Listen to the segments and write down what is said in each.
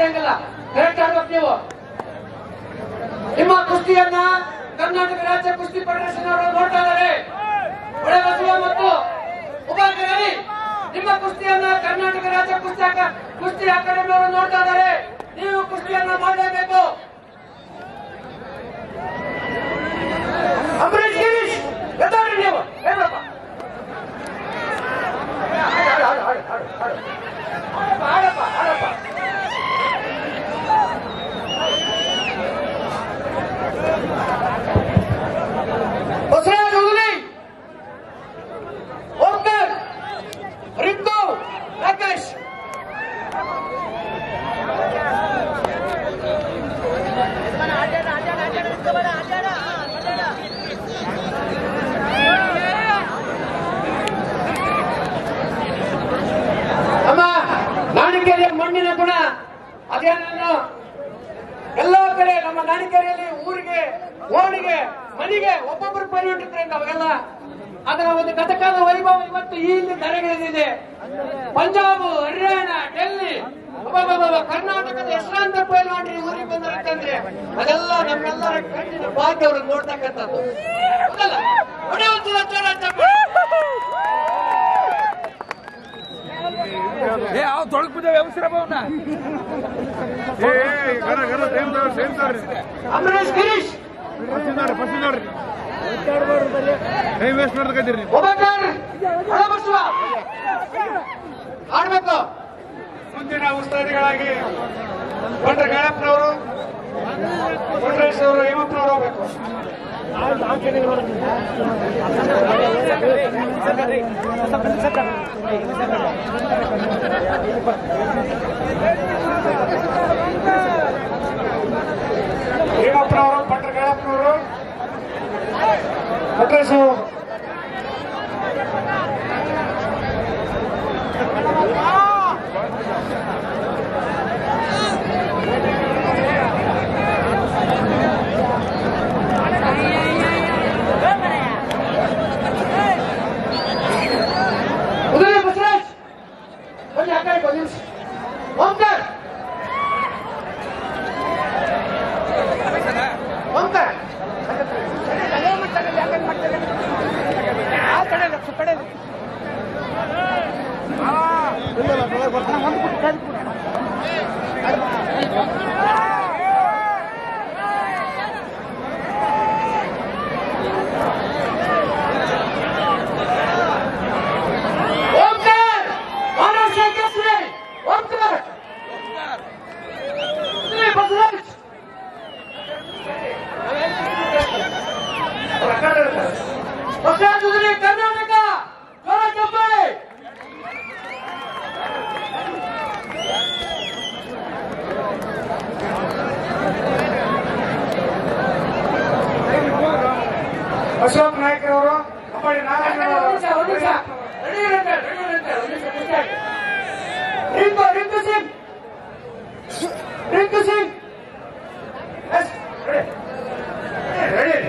ಹೊಡೆಯಂಗಿಲ್ಲ correct ಆಡ್ಬೇಕು ನೀವು ನಿಮ್ಮ ಕುಸ್ತಿಯನ್ನ ಕರ್ನಾಟಕ ರಾಜ್ಯ ಕುಸ್ತಿ ಫೆಡರೇಷನ್ ಅವರು ನೋಡ್ತಾ ಇದ್ದಾರೆ ಒಳ್ಳೆ ಬಸವ ಮತ್ತು ಉಪಾಂತ ರವಿ ನಿಮ್ಮ ಕುಸ್ತಿಯನ್ನ ಕರ್ನಾಟಕ ರಾಜ್ಯ ಕುಸ್ತಿ ಅಕ- ಕುಸ್ತಿ ಅಕಾಡೆಮಿ ಅವರು ನೋಡ್ತಾ ಇದ್ದಾರೆ ನೀವು ಕುಸ್ತಿಯನ್ನ ಮಾಡಲೇಬೇಕು ಅಂಬರೀಶ್ ಗಿರೀಶ್ ಎದ್ದಾಡಿ ನೀವು ಹೇಳಪ್ಪ ಆಡು, ಆಡು, ಆಡು, ಆಡು, ಆಡು. ಆಡಪ್ಪ ಆಡಪ್ಪ ಬಸವರಾಜ ಹುಲಿ ಓಂಕರ್ ರಿಂಕು ರಾಕೇಶ್ ಅಮ್ಮ ನಾಣಿಕೆರೆಯ ಮಣ್ಣಿನ ಗುಣ ಅದೇನನ್ನು ಎಲ್ಲಾ ಕಡೆ ನಮ್ಮ ನಾಣಿಕೆರೆಯಲ್ಲಿ ಊರಿಗೆ ಓಣಿಗೆ ಮನೆಗೆ ಒಬ್ಬೊಬ್ಬರು ಪರಿವರ್ತಿದ್ರೆ ಅವೆಲ್ಲ ಅದರ ಒಂದು ಗತಕಾಲ ವೈಭವ ಇವತ್ತು ಈ ಇಲ್ಲಿ ಧರೆಗಿಳಿದಿದೆ ಪಂಜಾಬ್ ಹರಿಯಾಣ ಡೆಲ್ಲಿ ಅಬ್ಬಬ್ಬಬ್ಬ, ಕರ್ನಾಟಕದ ಹೆಸರಾಂತ ಪೈಲ್ವಾನ್ರಿ ಊರಿಗೆ ಬಂದಿರ್ತಂದ್ರೆ ಅದೆಲ್ಲ ನಮ್ಮೆಲ್ಲರ ಕಣ್ಣಿನ ಭಾಗ್ಯ ಅವ್ರಿಗೆ ನೋಡ್ತಕ್ಕಂಥದ್ದು ಹೌದಲ್ಲ? ಹೊಡೆಯುವಂತಿಲ್ಲ ಜೋರ ಚಪ್ಪಾಳೆ. ಏ ಅವ್ ತೊಳಕ್ ಬಿದ್ದಾವೆ ಅವಸರ ಅವನ್ನ ಏ ಗರ ಗರ same sir same sir Ambareesh Girish first ನೋಡ್ರಿ ಫಸ್ಟ್ ನೋಡ್ರಿ ಟೈಮ್ ವೇಸ್ಟ್ ಮಾಡ್ಬೇಕಂತೀರಿ ನೀವು ಒಬ್ಬಕರ್ ಒಳಬಸುವ ಆಡ್ಬೇಕು ಮುಂದಿನ ಉಸ್ತುವಾರಿಗಳಾಗಿ ಡಾಕ್ಟರ್ ಗಾಳಪ್ಪನವರು ಕೊಟ್ರೇಶ್ ಅವರು ಹೇಮಪ್ಪನವರು ಹೋಗ್ಬೇಕು ಹೇಮಪ್ಪನವರು ಡಾಕ್ಟರ್ ಗಾಳಪ್ಪನವರು ಕೊಟ್ರೇಶ್ ಅವರು ಉದಯ ಬಸವರಾಜ್ ಬನ್ನಿ ಆ ಕಡೆ ಒಂದು ನಿಮಿಷ ಓಂಕರ್ ಓಂಕರ್ ಓಂಕರ್ ಮಹಾರಾಷ್ಟ್ರ ಕೇಸರಿ ಓಂಕರ್ ಉದಯ ಬಸವರಾಜ್ ಬಸವರಾಜ್ ಉದಯ ಕರ್ನಾಟಕ ಜೋರ ಚಪ್ಪಾಳೆ ಅಶೋಕ್ ನಾಯ್ಕರವರು ಅಂಬಾಡಿ ನಾರಾಯಣ ರಿಂಕು ರಿಂಕು ಸಿಂಗ್ ರಿಂಕು ಸಿಂಗ್ ರೆಡಿ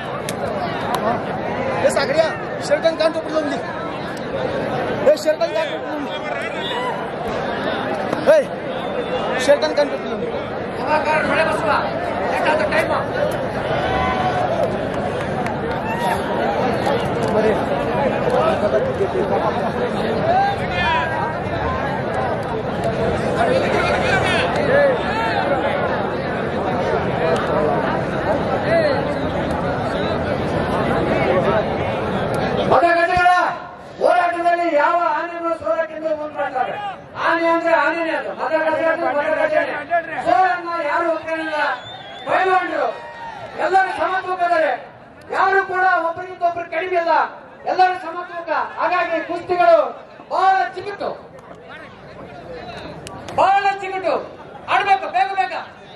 हे सागऱ्या शेरकन कान टोपी लावून दे हे शेरकन कान टोपी लावून दे हे शेरकन कान टोपी लावून दे ಮಳೆ ಬಸವ ಬೇಕಾದ ಟೈಮ್ ಮತಗಟ್ಟೆಗಳ ಹೋರಾಟದಲ್ಲಿ ಯಾವ ಆನೆಗಳು ಸೋಲಕ್ಕಿಂತ ಮುಂದಾಗ್ತವೆ ಆನೆ ಅಂದ್ರೆ ಆನೆನೇ ಅದು ಮತಗಟ್ಟೆ ಅಂದ್ರೆ ಮತಗಟ್ಟೆನೇ ಸೋಲನ್ನ ಯಾರು ಒಪ್ಕೊಳ್ಳಿಲ್ಲ ಬಯಲಾಂಡ್ರು ಎಲ್ಲರೂ ಸಮತೂಕದರೆ ಯಾರು ಕೂಡ ಒಬ್ಬರಿಗಿಂತ ಒಬ್ರು ಕಡಿಮೆ ಇಲ್ಲ ಎಲ್ಲರೂ ಸಮತೂಕ ಹಾಗಾಗಿ ಕುಸ್ತಿಗಳು ಬಹಳ ಚಿಕ್ಕಟ್ಟು ಬಹಳ ಚಿಕ್ಕಟ್ಟು ಆಡ್ಬೇಕು ಬೇಗ ಬೇಗ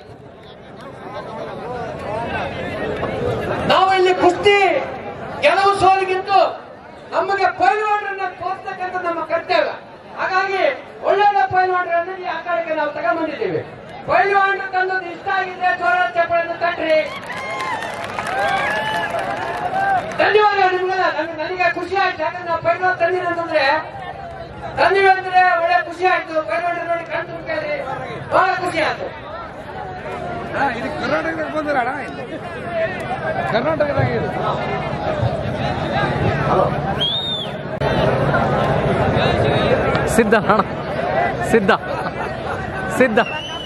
ನಾವು ಇಲ್ಲಿ ಕುಸ್ತಿ ಗೆಲುವು ಸೋಲಿಗಿಂತ ನಮಗೆ ಪೈಲ್ವಾನರನ್ನ ತೋರಿಸ್ತಕ್ಕಂಥ ನಮ್ಮ ಕರ್ತವ್ಯ ಹಾಗಾಗಿ ಒಳ್ಳೊಳ್ಳೆ ಪೈಲ್ವಾನರನ್ನ ಈ ಆಕಾರಕ್ಕೆ ನಾವು ತಗೊಂಡ್ಬಂದಿದ್ದೀವಿ ಪೈಲ್ವಾನರು ತಂದದ್ದು ಇಷ್ಟ ಆಗಿದೆ ಜೋರ ಚಪ್ಪಳನ್ನು ತಟ್ರಿ ಧನ್ಯವಾದ ನಿಮ್ಗೆಲ್ಲ ನಮ್ಗೆ ನನಗೆ ಖುಷಿ ಆಯ್ತು ಯಾಕಂದ್ರೆ ನಾವು ಪೈಲ್ವಾನ್ ತಂದಿನ ಅಂತಂದ್ರೆ ತಂದಿವಿ ಅಂದ್ರೆ ಒಳ್ಳೆ ಖುಷಿ ಆಯ್ತು ಪೈಲ್ವಾನರು ನೋಡಿ ಕಣ್ ತುಂಬಿದ್ರಿ ಬಹಳ ಖುಷಿ ಆಯ್ತು ಅಣ್ಣ, ಇದು ಕರ್ನಾಟಕದಾಗ ಬಂದ್ರ ಅಣ್ಣ ಇದು. ಕರ್ನಾಟಕದಾಗ ಇದು ಸಿದ್ಧ ಅಣ್ಣ ಸಿದ್ಧ ಸಿದ್ಧ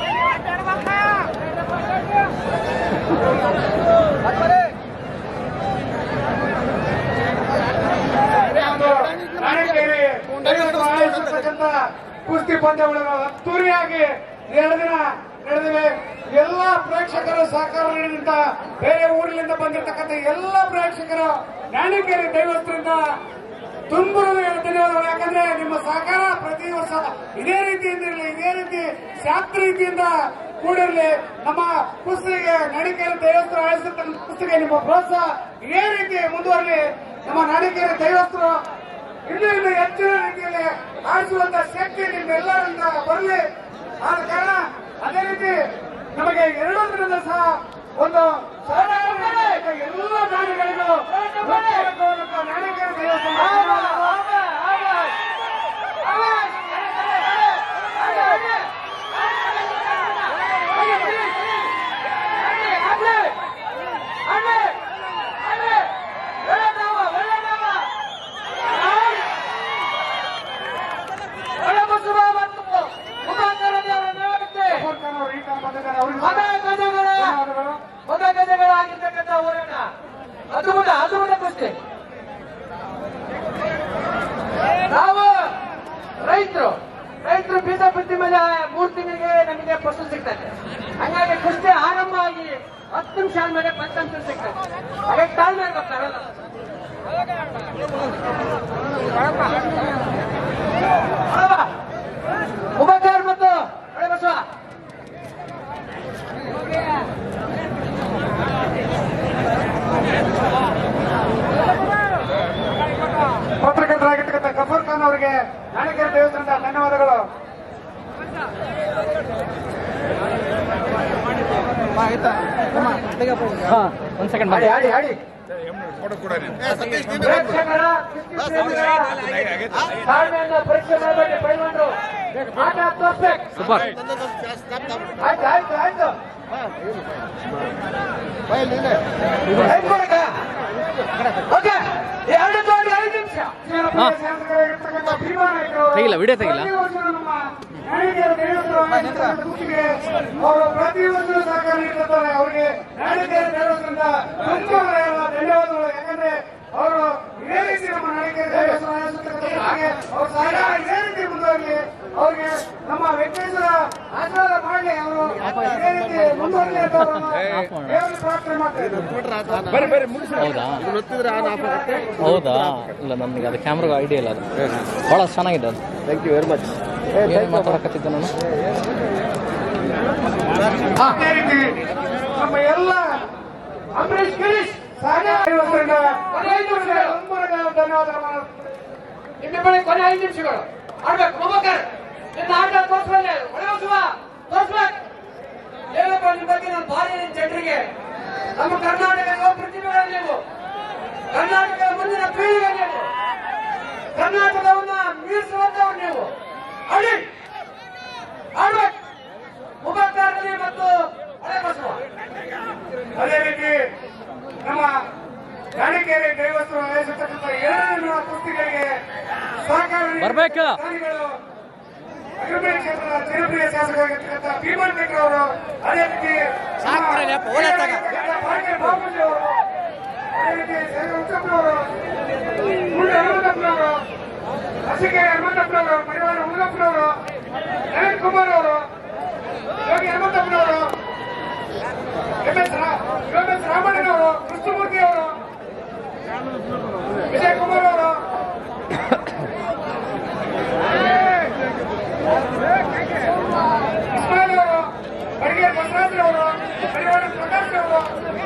ಒಂದು ನಾಣೆಕೇರಿ ದೈವತ್ವ ಆಯೋಜಿಸಿರ್ತಕ್ಕಂಥ ಕುಸ್ತಿ ಪಂದ್ಯಗಳನ್ನು ಅದ್ದೂರಿಯಾಗಿ ಎರಡು ದಿನ ನಡೆದಿವೆ ಎಲ್ಲ ಪ್ರೇಕ್ಷಕರು ಸಹಕಾರ ನೀಡಿದಂತ ಬೇರೆ ಊರಿನಿಂದ ಬಂದಿರತಕ್ಕಂಥ ಎಲ್ಲ ಪ್ರೇಕ್ಷಕರು ನಾಣಿಕೇರಿ ದೈವಸ್ಥರಿಂದ ತುಂಬ ಧನ್ಯವಾದಗಳು ಯಾಕಂದ್ರೆ ನಿಮ್ಮ ಸಹಕಾರ ಪ್ರತಿ ವರ್ಷ ಇದೇ ರೀತಿಯಿಂದ ಇರಲಿ ಇದೇ ರೀತಿ ಶಾಂತ ರೀತಿಯಿಂದ ಕೂಡಿರಲಿ ನಮ್ಮ ಕುಸ್ತಿಗೆ ನಾಣಿಕೇರಿ ದೇವಸ್ಥಾನ ಆಯೋಜಿಸಿರ್ತಕ್ಕಂಥ ಕುಸ್ತಿಗೆ ನಿಮ್ಮ ಪ್ರೋತ್ಸಾಹ ಇದೇ ರೀತಿ ಮುಂದುವರಲಿ ನಮ್ಮ ನಾಣಿಕೇರಿ ದೈವಸ್ಥರು ಇನ್ನೂ ಇನ್ನೂ ಹೆಚ್ಚಿನ ರೀತಿಯಲ್ಲಿ ಆಡಿಸುವಂತ ಶಕ್ತಿ ನಿಮ್ಮೆಲ್ಲರಿಂದ ಬರಲಿ ಆದ ಕಾರಣ ಅದೇ ರೀತಿ ನಮಗೆ ಎರಡು ದಿನದ ಸಹ ಒಂದು ಸಾಧಾರಣ ಎಲ್ಲ ದಾನಿಗಳಿಗೂ ನಾಣಿಕೇರಿ ದೇವಸ್ಥಾನ ಅವರು ಈ ಕಾಲ ಬಂದಿದ್ದಾರೆ ಅವರಿಗೆ ಮದ ಗಜಗಳ ಧನ್ಯವಾದಗಳು ಮದ ಗಜಗಳಾಗಿರ್ತಕ್ಕಂಥ ಹೋರಾಟ ಅದ್ಭುತ ಅದ್ಭುತ ಕುಸ್ತಿ ನಾವು ರೈತರು ರೈತರು ಬೀಜ ಬಿತ್ತಿ ಮೇಲೆ ಮೂರು ತಿಂಗಳಿಗೆ ನಮಗೆ ಫಸಲು ಸಿಗ್ತದೆ ಹಂಗಾಗಿ ಕುಸ್ತಿ ಆರಂಭ ಆಗಿ ಹತ್ತು ನಿಮಿಷ ಆದ್ಮೇಲೆ ಫಲಿತಾಂಶ ಸಿಗ್ತದೆ ಹಾಗಾಗಿ ತಾಳ್ಮೆ ಇರ್ಬೇಕು ಉಪಚಾರ ಮತ್ತು ಹಳೆ ಬಸವ ಪತ್ರಕರ್ತರಾಗಿರ್ತಕ್ಕಂಥ ಗಫೂರ್ ಖಾನ್ ಅವರಿಗೆ ನಾಣಿಕೇರಿ ದೇವಸ್ಥಾನದ ಧನ್ಯವಾದಗಳು ಒಂದ್ ಸೆಕೆಂಡ್ ಹಾಡಿ ಹಾಡಿ ಹಾಡಿ ಫೋಟೋ ಕೂಡ ನೀನು. ಪ್ರೇಕ್ಷಕರ ಕುಸ್ತಿ ಪ್ರೇಮಿಗಳ ತಾಳ್ಮೆಯಿಂದ ಪರೀಕ್ಷೆ ಮಾಡಬೇಡಿ ಪೈಲ್ವಾನ್ರು ಆಟ ತೋರ್ಸ್ಬೇಕು ಸೂಪರ್ ಆಯ್ತು ಆಯ್ತು ಆಯ್ತು ಐದು ಕೊಡಕ? ಓಕೆ ಎರಡು ಜೋಡಿ ಐದು ನಿಮಿಷ ಹಾ. ಶಾಸಕರಾಗಿರ್ತಕ್ಕಂಥ ಭೀಮಾ ನಾಯ್ಕ ಅವರು ತೆಗಿಲ್ಲ, ವಿಡಿಯೋ ತೆಗಿಲ್ಲ. ಪ್ರತಿ ವರ್ಷ ನಮ್ಮ ನಾಣಿಕೇರಿ ದೇವಸ್ಥಾನ ಆಗಿರ್ತಕ್ಕಂಥ ಕುಸ್ತಿಗೆ ಅವರು ಪ್ರತಿ ವರ್ಷ ಸಹಕಾರ ನೀಡುತ್ತಾರೆ ಅವರಿಗೆ ನಾಣಿಕೇರಿ ದೇವಸ್ಥಾನದ ತುಂಬ ಧನ್ಯವಾದಗಳು ಯಾಕಂದ್ರೆ ಅವರು ಇದೇ ರೀತಿ ನಮ್ಮ ನಾಣಿಕೇರಿ ದೇವಸ್ಥಾನ ಆಯೋಜಿಸಿರ್ತಕ್ಕಂಥ ಕುಸ್ತಿಗೆ ಅವ್ರ ಸಹಕಾರ ಇದೇ ರೀತಿ ಮುಂದುವರಲಿ ಅವರಿಗೆ ನಮ್ಮ ವೆಂಕಟೇಶ್ವರ ಆಶೀರ್ವಾದ ಮಾಡಲಿ ಅವರು ಇದೇ ರೀತಿ ಮುಂದುವರಲಿ ಅಂತ ಅವರನ್ನು ದೇವರಲ್ಲಿ ಪ್ರಾರ್ಥನೆ ಮಾಡ್ತಾರೆ ಬರ್ರಿ ಬರ್ರಿ ಮುಗಿಸಿ ಹೌದಾ ಹೌದಾ ಇಲ್ಲ ನನಗೆ ಅದು ಕ್ಯಾಮ್ರಾಗ ಐಡಿಯಾ ಇಲ್ಲ ಅದು ಭಾಳ ಚೆನ್ನಾಗಿದೆ ಅದು ಥ್ಯಾಂಕ್ ಯು ವೆರಿ ಮಚ್ ಏನು ಮಾತಾಡಕತ್ತಿದ್ದೆ ನಾನು ಅದೇ ರೀತಿ ನಮ್ಮ ಎಲ್ಲ ಅಂಬರೀಶ್ ಗಿರೀಶ್ ಸಹಕಾರದಿಂದ ಐದು ವರ್ಷ ಹನುಮಾನಗಳ ಧನ್ಯವಾದಗಳು ನಿಮ್ಮ ಬಳಿ ಕೊನೆ ಐದು ನಿಮಿಷಗಳು ಆಡ್ಬೇಕು ಮೊಮ್ಮಕ್ಕರ್ ನಿನ್ನ ಆಟ ತೋರ್ಸ್ಬಲ್ಲೆ ಒಳಗಿಸುವ ತೋರ್ಸ್ಬೇಕು ಏನಪ್ಪ ನಿಮ್ಮ ಬಗ್ಗೆ ನಾನು ಭಾರಿ ನಿನ್ ಜನರಿಗೆ ನಮ್ಮ ಕರ್ನಾಟಕ ಯುವ ಪ್ರತಿಭೆಗಳು ನೀವು ಕರ್ನಾಟಕದ ಮುಂದಿನ ಪೀಳಿಗೆ ನೀವು ಕರ್ನಾಟಕವನ್ನ ಮೀರಿಸುವಂತವ್ರು ನೀವು ಆಡಿ ಆಡ್ಬೇಕು ಮುಬಕ್ಕರ್ನಲ್ಲಿ ಮತ್ತು ಹಳೆ ಬಸವ ಅದೇ ರೀತಿ ನಮ್ಮ ದಾಣಿಕೇರಿ ದೇವಸ್ಥಾನ ಆಯೋಜಿಸತಕ್ಕಂಥ ಎರಡು ದಿನ ಕುಸ್ತಿಗಳಿಗೆ ಸಹಕಾರ ನೀಡಿದ ಬರ್ಬೇಕು. ದಾನಿಗಳು ಅಗ್ರಮಿ ಕ್ಷೇತ್ರದ ಜನಪ್ರಿಯ ಶಾಸಕರಾಗಿರ್ತಕ್ಕಂಥ ಭೀಮನ್ ಬೇಕ್ರ ಅವರು ಅದೇ ರೀತಿ ಪಾರ್ಕೆ ಬಾಬುಜಿ ಅವರು ಅದೇ ರೀತಿ ಶೇಖರ್ ಹುಚ್ಚಪ್ಪನವರು ಮುಂದೆ ಹನುಮಂತಪ್ಪನವರು ಹಸಿಕೆರೆ ಹನುಮಂತಪ್ಪನವರು ಮಡಿವಾಳ ಹುಡುಗಪ್ಪನವರು ನವೀನ್ ಕುಮಾರ್ ಅವರು ಯೋಗಿ ಹನುಮಂತಪ್ಪನವರು ಎಂ ಎಸ್ ಎಂ ಎಸ್ ರಾಮಣ್ಣನವರು ಕೃಷ್ಣಮೂರ್ತಿ ಅವರು ವಿಜಯ್ ಕುಮಾರ್ ಅವರು ಇಸ್ಮಾಯಿಲ್ ಅವರು ಬಡಿಗೆ ಬಸವರಾಜ್ ಅವರು ಬಡಿವಾಡ ಪ್ರಕಾಶ್ ಅವರು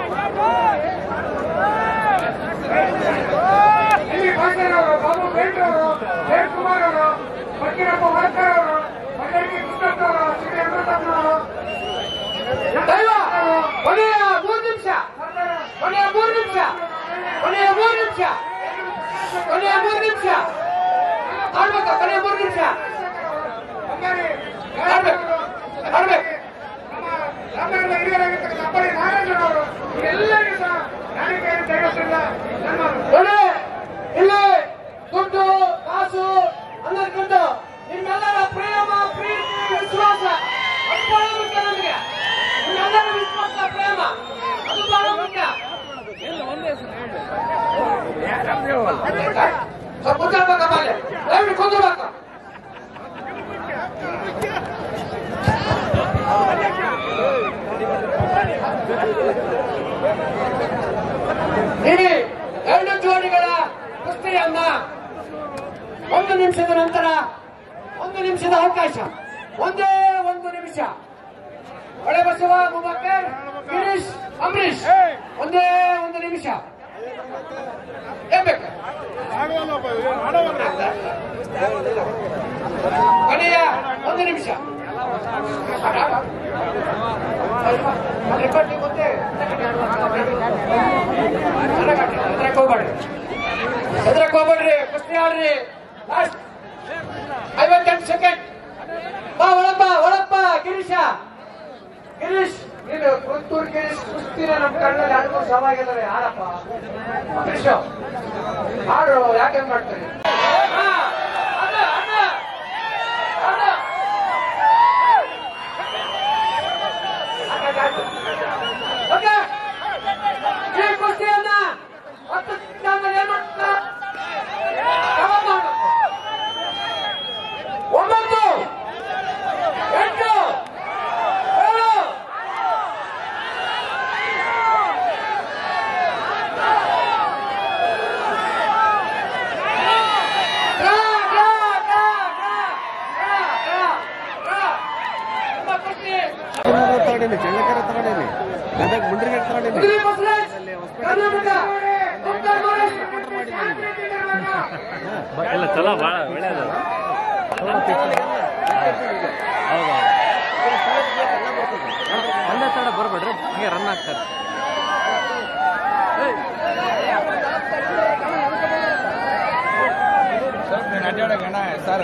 ಇಲ್ಲಿ ಭಾಸ್ಕರ್ ಅವರು ಬಾಬು ಬೇಟ್ ಅವರು ದೇವ್ ಕುಮಾರ್ ಅವರು ಫಕೀರಪ್ಪ ಹೊಳಕರ್ ಅವರು ಮಂಡಳಿಗೆ ಕೃಷ್ಣಪ್ಪ ಅವರು ಶ್ರೀ ಅಮೃತಪ್ಪನವರು ದೈವ ಕೊನೆಯ ಮೂರು ನಿಮಿಷ ಕೊನೆಯ ಮೂರು ನಿಮಿಷ ಕೊನೆಯ ಮೂರು ನಿಮಿಷ ಕೊನೆಯ ಮೂರು ನಿಮಿಷ ಆಡ್ಬೇಕು ಕೊನೆಯ ಮೂರು ನಿಮಿಷ ಬಂಗಾರಿ ಆಡ್ಬೇಕು ಬರ್ಬೇಕು ನಮ್ಮ ರಾಮನಗರದ ಹಿರಿಯರಾಗಿರ್ತಕ್ಕಂಥ ಅಪ್ಪಡಿ ನಾರಾಯಣರವರು ಎಲ್ಲರಿಗೂ ಸಹ ನಾಣಿಕೆಯನ್ನು ತೆಗೆದಿಲ್ಲ ನಮ್ಮ ನೋಡಿ ಇಲ್ಲಿ ದುಡ್ಡು ಕಾಸು ಅನ್ನೋದಕ್ಕಿಂತ ನಿಮ್ಮೆಲ್ಲರ ಪ್ರೇಮ ಪ್ರೀತಿ ವಿಶ್ವಾಸ ಅದು ಬಹಳ ಮುಖ್ಯ ನಮಗೆ ನಿಮ್ಮೆಲ್ಲರ ವಿಶ್ವಾಸ ಪ್ರೇಮ ಅದು ಬಹಳ ಮುಖ್ಯ ಸ್ವಲ್ಪ ಕೂತ್ಕೊಳ್ಬೇಕಪ್ಪ ಅಲ್ಲಿ ದಯವಿಟ್ಟು ಕೂತ್ಕೊಳ್ಬೇಕು ಈ ಎರಡು ಜೋಡಿಗಳ ಕುಸ್ತಿಯನ್ನ ಒಂದು ನಿಮಿಷದ ನಂತರ ಒಂದು ನಿಮಿಷದ ಅವಕಾಶ ಒಂದೇ ಒಂದು ನಿಮಿಷ ಒಳೆ ಬಸವ ಮುಬಕ್ಕರ್ ಗಿರೀಶ್ ಅಂಬರೀಶ್ ಒಂದೇ ಒಂದು ನಿಮಿಷ ಏನ್ಬೇಕು ಕೊನೆಯ ಒಂದು ನಿಮಿಷ ರೆಕಾರ್ಡಿಂಗ್ ಒಂದೇ ಹೆದ್ರಕ್ ಹೋಗ್ಬೇಡ್ರಿ ಹೆದ್ರಕ್ ಹೋಗ್ಬೇಡ್ರಿ ಕುಸ್ತಿ ಆಡ್ರಿ ಲಾಸ್ಟ್ ಐವತ್ತೆಂಟು ಸೆಕೆಂಡ್ ಬಾ ಒಳಪ್ಪ ಒಳಪ್ಪ ಗಿರೀಶ ಗಿರೀಶ್ ನೀನು ಪುತ್ತೂರು ಗಿರೀಶ್ ಕುಸ್ತಿನ ನಮ್ಮ ಕಣ್ಣಲ್ಲಿ ಎರಡು ಮೂರು ಸಲ ಆಗಿದ್ದಾರೆ ಯಾರಪ್ಪ ಗಿರೀಶ್ ಆಡ್ರು ಯಾಕೆ ಮಾಡ್ತಾರೆ ಹಾ, ಅದ, ಅದ, ಅದ. ಆಯ್ತು, ಆಯ್ತು. ಓಕೆ ಈ ಕುಸ್ತಿಯನ್ನ ಹತ್ತು ಸ್ಥಾನದಲ್ಲಿ ಏನ್ ಮಾಡ್ತಾರೆ? ಕವರ್ ಮಾಡ್ಬೇಕು. ಒಂಬತ್ತು ಎಂಟು ಏಳು draw, draw, draw, draw, draw, draw, draw. ನಿಮ್ಮ ಕುಸ್ತಿ ತಗೊಂಡೀನಿ ಚಳ್ಳಕೆರೆ ತಗೊಂಡೀನಿ ಗದಗ ಮುಂಡ್ರಿಗೆ ತಗೊಂಡೀನಿ ಉದುರಿ ಬಸವರಾಜ್, ಕರ್ನಾಟಕ ಡಾಕ್ಟರ್ ಮಹೇಶ್ ಇಲ್ಲ ಚಲೋ ಭಾಳ ಒಳ್ಳೇದು ಒಂದೇ ತಡ ಬರ್ಬೇಡ್ರಿ ಹಂಗೆ ರನ್ ಆಗ್ತಾರೆ ನೀನು ಅಡ್ಡಾಡಕ್ಕೆ ಅಣ್ಣ ಸರ್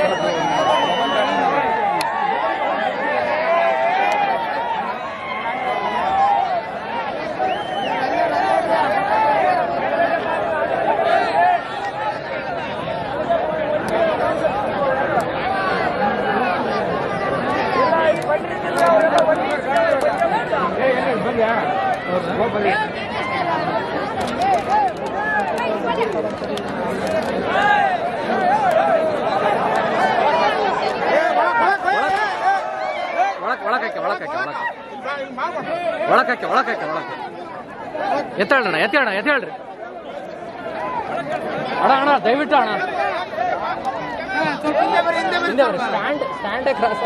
ಒಳಕ್ ಒಳಕ್ಕೆ ಒಳಕ್ಕೆ ಒಳಕ್ಕೆ ಒಳಕ್ಕೆ ಒಳಕ್ಕೆ ಒಳಕ್ಕೆ ಎತ್ತೇಳ್ರಣ ಎತ್ತೇಳ ಎತ್ತೇಳ್ರಿ ಅಣ್ಣ ಅಣ್ಣ ದಯವಿಟ್ಟು ಅಣ್ಣ ಹಿಂದೆ ಬರ್ರಿ ಸ್ಟ್ಯಾಂಡ್ ಸ್ಟ್ಯಾಂಡೇ ಕ್ರಾಸ್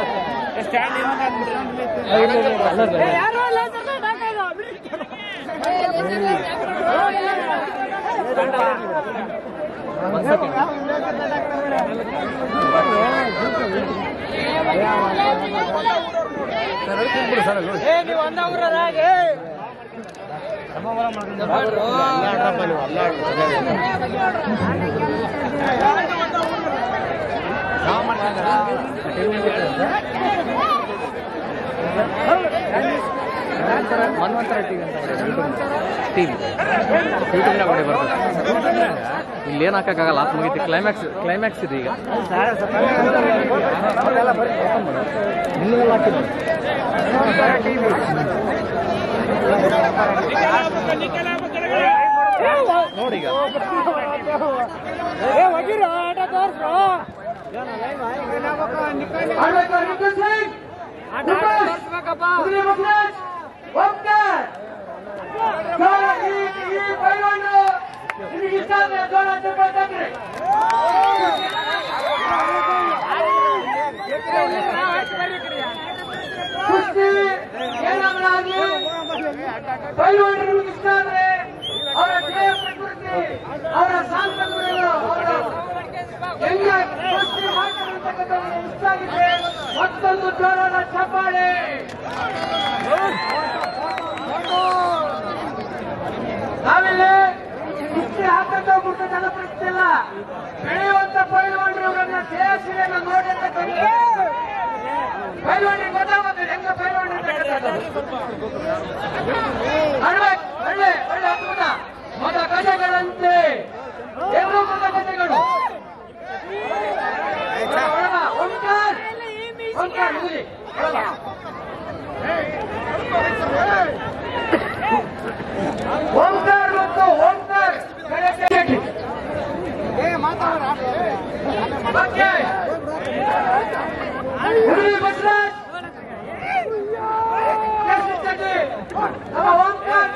ಮನ್ವಂತರ ಟಿವಿ ಅಂತ ಟಿವಿ ಯೂಟ್ಯೂಬ್ನಾಗ ಹೊಡಿ ಬರ್ತದೆ ಇಲ್ಲಿ ಏನು ಹಾಕಕ್ಕಾಗಲ್ಲ ಆತ್ ಮುಗೀತಿ ಕ್ಲೈಮ್ಯಾಕ್ಸ್ ಕ್ಲೈಮ್ಯಾಕ್ಸ್ ಇದೆ ಈಗ ನಿನ್ನೆಲ್ಲ ಹಾಕಿದ್ರು ನೋಡಿ ಈಗ ಆಡಳಿತ ನಿಖಿಲ್ ಸಿಂಗ್ ಉದುರಿ ಬಸವರಾಜ್ ಓಂಕಾರ್ ಜೋಳ ಈ ಈ ಪೈಲ್ವಾನರು ನಿಮಗೆ ಇಷ್ಟ ಆದ್ರೆ ಜೋಳ ಚಪ್ಪಾಳೆ ತಟ್ರಿ. ಕುಸ್ತಿ ಏನಾದ್ರೂ ಆಗ್ಲಿ ಪೈಲ್ವಾನರು ನಿಮಗೆ ಇಷ್ಟ ಆದ್ರೆ ಅವರ ಜಯ ಪ್ರಕೃತಿ ಅವರ ಸಾಂಸ್ಕೃತಿಗಳು ಅವರ ಹೆಂಗ ಕುಸ್ತಿ ಮಾಡ್ತಾರೆ ಅಂತಕ್ಕಂಥದ್ದು ಇಷ್ಟ ಆಗಿದೆ ಮತ್ತೊಂದು ಜೋರಾದ ಚಪ್ಪಾಳೆ ನಾವಿಲ್ಲಿ ಕುಸ್ತಿ ಹಾಕಂತ ಬಿಟ್ಟು ಜನಪ್ರತಿಲ್ಲ ಬೆಳೆಯುವಂತ ಪೈಲ್ವಾನರು ಇವರನ್ನ ಸೇರಿಸಿ ನೋಡಿ ಅಂತ ಪೈಲ್ವಾನಿಗೆ ಗೊತ್ತಾಗ ಓಂಕಾರ ಮುಗಿಲಿ ಬರಲ್ಲ. ಓಂಕಾರ ಮತ್ತು ಓಂಕಾರ ಗಣೇಶ ಓಕೆ. ಹುಡುಗಿ ಬಸವರಾಜ್. ಕೆಲ್ಸಕ್ಕೆ. ನಮ್ಮ ಓಂಕಾರ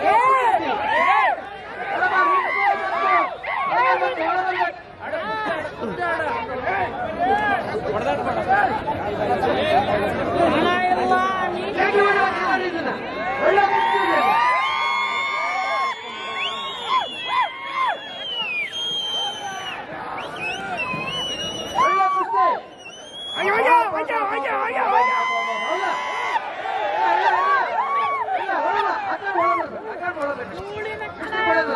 ನಮ್ಮ ಹಿಂದೂ ಮತ್ತು ಮತ್ತು ಒಳಗಡೆ ಹೇಗೆ ಮಾಡೋದು ಇದನ್ನ? ಒಳ್ಳೆ ಕುಸ್ತಿ ಇದೆ. ಒಳ್ಳೆ ಕುಸ್ತಿ. ಹೌದಾ? ಇಲ್ಲ, ಇಲ್ಲ, ಇಲ್ಲ. ಇಲ್ಲ, ಹೊರಲ್ಲ. ಆ ಕಡೆ ಹೊರಬರ್ಬೇಕು. ಆ ಕಡೆ ಹೊರಬರ್ಬೇಕು. ಕುಸ್ತಿ ಬಿಡೋದು.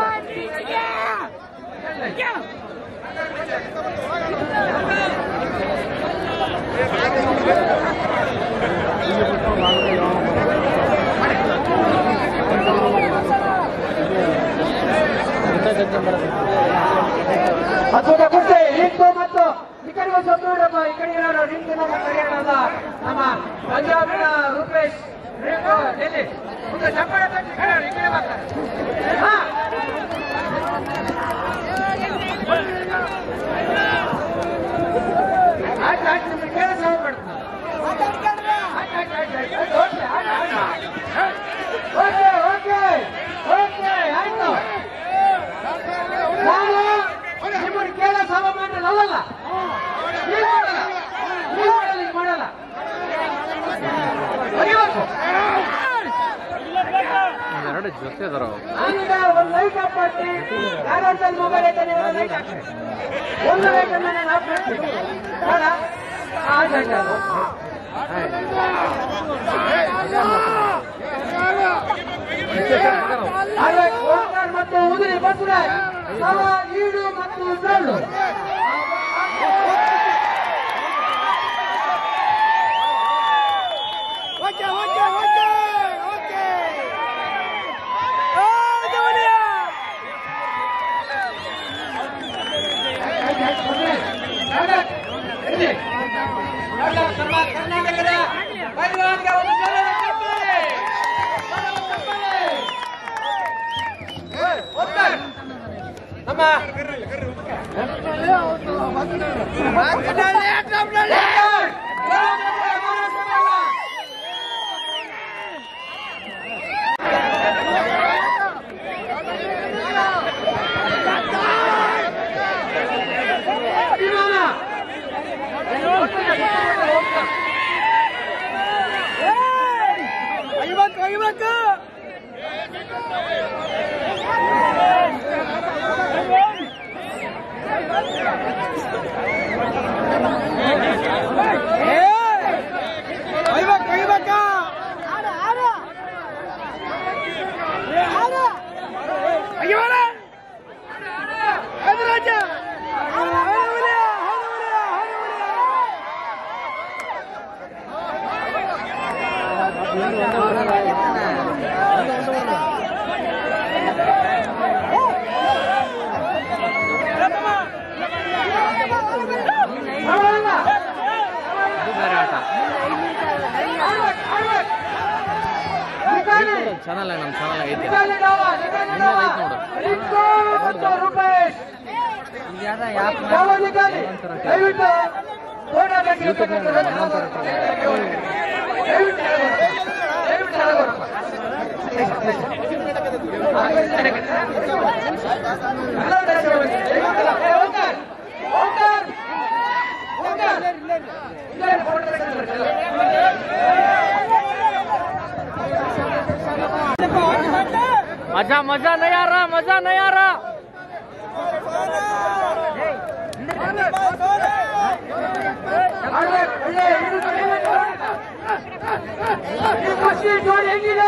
ಅದ್ಭುತ ಕುಸ್ತಿ ನಿಂತು ಮತ್ತು ಈ ಕಡೆಗೆ ಸತ್ತೂರಪ್ಪ ಈ ಕಡೆ ಇರೋರು ನಿಂತು ನಮ್ಮ ಕರಿಯಾಣದ ನಮ್ಮ ಪಂಜಾಬಿನ ರೂಪೇಶ್ ರಿಂಕು ಡೆಲ್ಲಿ ಒಂದು ಚಪ್ಪಾಳೆ ತಟ್ಟಿ ಕರೆಯೋರು, ಈ ಕಡೆ ಬರ್ತಾರೆ ಹಾ. ಆಯ್ತು ಆಯ್ತು ನಿಮ್ಗೆ ಕೆಲಸ ಹೋಗ್ಬಿಡ್ತು ಆಯ್ತು ಆಯ್ತು ಆಯ್ತು ಆಯ್ತು ಆಯ್ತು ಓಕೆ ಆಯ್ತು ಆಯ್ತು ಓಕೆ ಓಕೆ ಓಕೆ ಆಯ್ತು ನಾನು ನಿಮ್ಮನ್ನು ಕೇಳ ಸಾಮಾನ್ಯ ಅಲ್ಲಲ್ಲ ನೀವ್ ಮಾಡಲ್ಲ ನೀವ್ ಮಾಡಲ್ಲ ಈಗ ಮಾಡಲ್ಲ ಬರೀಬೇಕು ಎರಡು ಜೊತೆ ಅದಾರ ನಾನೀಗ ಒಂದು ಲೈಟ್ ಆಫ್ ಮಾಡ್ತೀನಿ ಯಾರಂತ ಮೊಬೈಲ್ ಐತೆ ನೀವು ಲೈಟ್ ಹಾಕಿ ಒಂದು ಲೈಟ್ ಅನ್ನ ನಾನು ಆಫ್ ಮಾಡ್ತೀನಿ ಬೇಡ ಆಯ್ತು ಆಯ್ತು ಆಯ್ತು ಓಂಕಾರ ಮತ್ತು ಉದಿರಿ ಬಸವರಾಜ್ ಸಮ ಈಡು ಮತ್ತು ಸಳ್ಳು ಕರ್ನಾಟಕದ ಪೈಲ್ವಾನ್ಗೆ ಒಂದು ಜೋರಾದ ಚಪ್ಪಾಳೆ. ಓದ್ತಾರೆ. ನಮ್ಮ ಅಭಿಮಾನ ಅಲ್ಲ. ಬೇರೆ ಆಟ ಆಡ್ಬೇಕು, ಆಡ್ಬೇಕು. ನಿಧಾನ. ಚಾನಲ್ ನಮ್ಮ ಚಾನಲ್ ಐತೆ ನಿಧಾನ ಇದಾವ, ನಿಧಾನ ಇದಾವ. ಐತ್ ನೋಡು. ರಿಂಕು ಮತ್ತು ರೂಪೇಶ್ ಯಾವ ನಿಧಾನಿ? ದಯವಿಟ್ಟು ಫೋಟೋ ತೆಗೆದುಕೊಂಡು ದಯವಿಟ್ಟು ದಯವಿಟ್ಟು ಹೇಳ್ಬೇಕು. ಎಲ್ಲ ದಯವಿಟ್ಟು ಏ, ಓಂಕಾರ್, ಓಂಕಾರ್, ಓಂಕಾರ್. ಇಲ್ಲೇ ಫೋಟೋ ತೆಗೆದುಕೊಂಡು मजा मजा नहीं आ रहा मजा नहीं आ रहा ಆಡ್ಬೇಕು, ಒಳ್ಳೆ ಇದು ಕಡಿಮೆ ಈ ಕುಸ್ತಿ ಜೋಡಿ ಹೆಂಗಿದೆ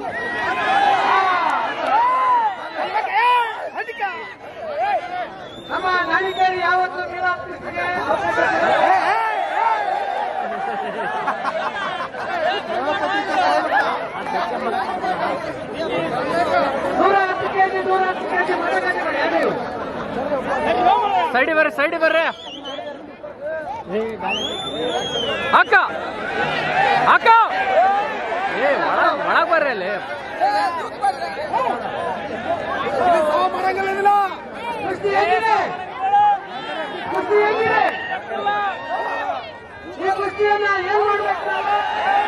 ನಮ್ಮ ನಾಣಿಕೇರಿ ಯಾವತ್ತು ಮೀರಾಸ್ತಿಗೆ ನೂರ ಹತ್ತು ಕೆಜಿ ನೂರ ಹತ್ತು ಕೆಜಿ ಮರಗಟ್ಟೆ ಯಾರು ಸೈಡಿ ಬರ್ರಿ ಸೈಡಿ ಬರ್ರಿ ಅಕ್ಕ ಅಕ್ಕ ಏ ಒಳ ಒಳಗ್ ಬರ್ರಿ ಅಲ್ಲಿ ಕುಸ್ತಿ ಹೇಗಿದೆ ಕುಸ್ತಿ ಹೇಗಿದೆ ಈ ಕುಸ್ತಿಯನ್ನ ಏನ್ ಮಾಡ್ಬೇಕು ನಾವು